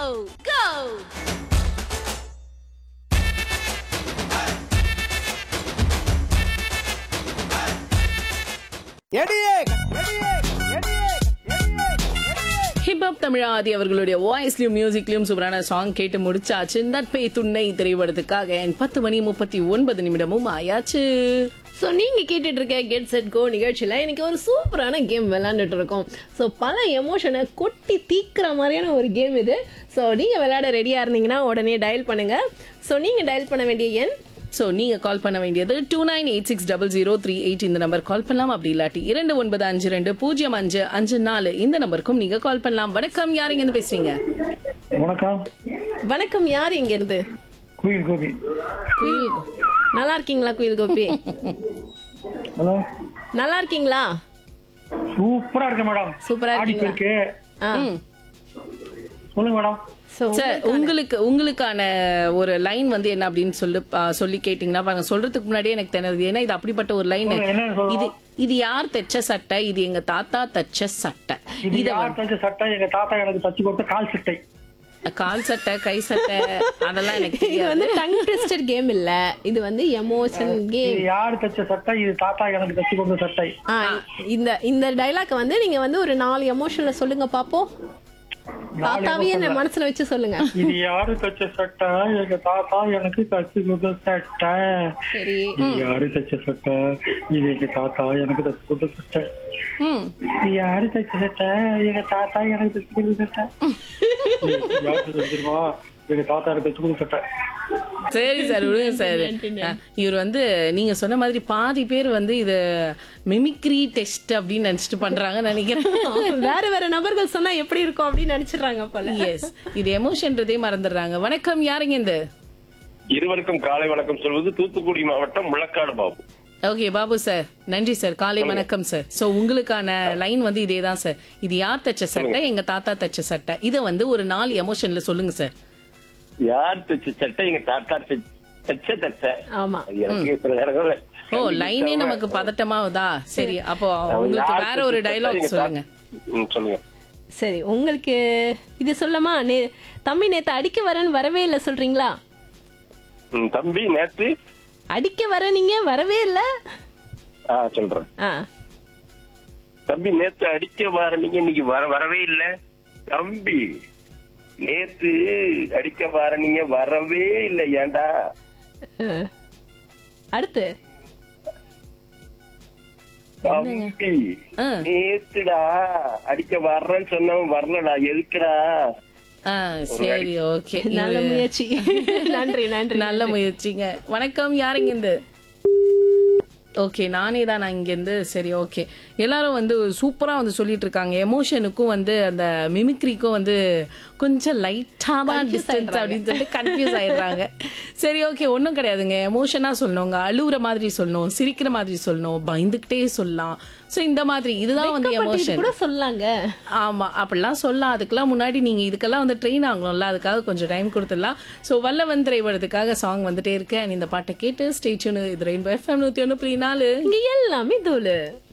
go, go! Hip hop தமிழாதி அவர்களுடைய வாய்ஸ்லயும் மியூசிக்லயும் சூப்பரான song கேட்டு முடிச்சாச்சு நட்பே துணை திரைப்படத்துக்காக என் பத்து மணி முப்பத்தி ஒன்பது நிமிடமும் ஆயாச்சு ஸோ நீங்க கேட்டுட்டு இருக்க கெட் செட் கோ நிகழ்ச்சியில இன்னைக்கு ஒரு சூப்பரான கேம் விளையாண்டுட்டு இருக்கோம் ஸோ பல எமோஷனை கொட்டி தீக்கிற மாதிரியான ஒரு கேம் இது ஸோ நீங்க விளையாட ரெடியா இருந்தீங்கன்னா உடனே டயல் பண்ணுங்க ஸோ நீங்க டயல் பண்ண வேண்டிய எண் சோ நீங்க கால் பண்ண வேண்டியது two nine eight six double zero three eight இந்த நம்பர் கால் பண்ணலாம் அப்படி இல்லாட்டி இரண்டு ஒன்பது அஞ்சு ரெண்டு பூஜ்ஜியம் அஞ்சு அஞ்சு நாலு இந்த நம்பருக்கும் நீங்க கால் பண்ணலாம் வணக்கம் யாருங்க இருந்து பேசுறீங்க வணக்கம் வணக்கம் யார் இங்க இருந்து குயில் கோபி குயில் நல்லா இருக்கீங்களா குயில் கோபி ஹலோ நல்லா இருக்கீங்களா சூப்பரா இருக்கு மேடம் சூப்பரா ஆடி இருக்கீங்களா இருக்கு ஆ சொல்லுங்க மேடம் ஸோ சார் உங்களுக்கு உங்களுக்கான ஒரு லைன் வந்து என்ன அப்படின்னு சொல்லி ஆ, சொல்லி கேட்டீங்கன்னா பாருங்க சொல்றதுக்கு முன்னாடியே எனக்கு தெரியாது ஏன்னா இது அப்படிப்பட்ட ஒரு லைன் சொல்லுங்க, என்னன்னு சொல்லணும்? இது இது யார் தைச்ச சட்டை இது எங்க தாத்தா தைச்ச சட்டை இது இத யார் தச்ச சட்டை எங்க தாத்தா எனக்கு தச்சு கொடுத்த கால் சட்டை கால் சட்டை கை சட்டை அதெல்லாம் எனக்கு இது தெரியாது வந்து டங் ட்விஸ்டட் கேம் இல்ல இது வந்து எமோஷன் இது கேம் யார் தச்ச சட்டை இது தாத்தா எனக்கு தச்சு கொடுத்த சட்டை ஆ இந்த இந்த டைலாக் வந்து நீங்க வந்து ஒரு நாலு எமோஷன்ல சொல்லுங்க பாப்போம் தாத்தாவே என்ன மனசுல வச்சு சொல்லுங்க இது யாரு தச்ச சட்டை எங்க தாத்தா எனக்கு தச்சு கொடுத்த சட்டை சரி இது யாரு தச்ச சட்டை இது எங்க தாத்தா எனக்கு தச்சு கொடுத்த சட்டை ம் இது யாரு தச்ச சட்டை எங்க தாத்தா எனக்கு தச்சு கொடுத்த சட்டை இது யாரு தச்சிருவா எங்க தாத்தா எனக்கு தச்சு கொடுத்த சட்டை சரி சார் விடுங்க சார் அஹ், இவர் வந்து நீங்க சொன்ன மாதிரி பாதி பேர் வந்து இது மிமிக்ரி டெஸ்ட் அப்படின்னு நினைச்சிட்டு பண்றாங்கன்னு நினைக்கிறேன் வேற வேற நபர்கள் சொன்னா எப்படி இருக்கும் அப்படின்னு நினைச்சிடுறாங்க போல எஸ் இது எமோஷன்றதே மறந்துடுறாங்க வணக்கம் யாருங்க இந்த இருவருக்கும் காலை வணக்கம் சொல்வது தூத்துக்குடி மாவட்டம் முழக்காடு பாபு ஓகே பாபு சார் நன்றி சார் காலை வணக்கம் சார் சோ உங்களுக்கான லைன் வந்து இதே தான் சார் இது யார் தச்ச சட்டை எங்க தாத்தா தச்ச சட்டை இதை வந்து ஒரு நாலு எமோஷன்ல சொல்லுங்க சார் யார் தச்ச சட்டை எங்க தாத்தா தச்ச- தச்ச தச்ச ஆமா எனக்கு சில நேரங்கள்ல ஓ லைனே நமக்கு பதட்டமாவுதா சரி அப்போ உங்களுக்கு யார் வேற தச்ச ஒரு சட்டை டைலாக் எங்க சொல்லுங்க தாத்தா- ம், சொல்லுங்க சரி உங்களுக்கு இது சொல்லமா நே தம்பி நேத்து அடிக்க வரேன்னு வரவே இல்லை சொல்றீங்களா ம், தம்பி நேத்து அடிக்க வர நீங்க வரவே இல்ல ஆ சொல்றேன் ஆ தம்பி நேத்து அடிக்க வர நீங்க இன்னைக்கு வர வரவே இல்ல தம்பி நேத்து அடிக்க வர நீங்க வரவே இல்ல ஏன்டா அஹ். அடுத்து தம்பி ஆ. நேத்துடா அடிக்க வர்றேன்னு சொன்னவன் வரலடா எதுக்குடா ஆ சரி ஓகே நல்ல முயற்சி நன்றி நன்றி நல்ல முயற்சிங்க வணக்கம் யாருங்க இந்த ஓகே நானே தான் நான் இங்கேருந்து சரி ஓகே எல்லாரும் வந்து சூப்பராக வந்து சொல்லிட்டு இருக்காங்க எமோஷனுக்கும் வந்து அந்த மிமிக்ரிக்கும் வந்து கொஞ்சம் லைட்டாக தான் டிஸ்டன்ஸ் அப்படின்னு சொல்லிட்டு கன்ஃபியூஸ் ஆயிடுறாங்க சரி ஓகே ஒன்றும் கிடையாதுங்க எமோஷனாக சொல்லணுங்க அழுகுற மாதிரி சொல்லணும் சிரிக்கிற மாதிரி சொல்லணும் பயந்துக்கிட்டே சொல்லலாம் ஸோ இந்த மாதிரி இதுதான் வந்து வெட்கப்பட்டு இது எமோஷன் கூட சொல்லாங்க ஆமா அப்படிலாம் சொல்லலாம் அதுக்கெல்லாம் முன்னாடி நீங்க இதுக்கெல்லாம் வந்து ட்ரெயின் ஆகணும்ல அதுக்காக கொஞ்சம் டைம் கொடுத்துடலாம் ஸோ வல்லவன் திரைப்படத்துக்காக சாங் வந்துட்டே இருக்கேன் இந்த பாட்டை கேட்டு ஸ்டேச்சுன்னு இது ரெயின்போ எஃப்எம் நூத்தி ஒன்று புள்ளி நாலு இங்க எல்லாமே தோலு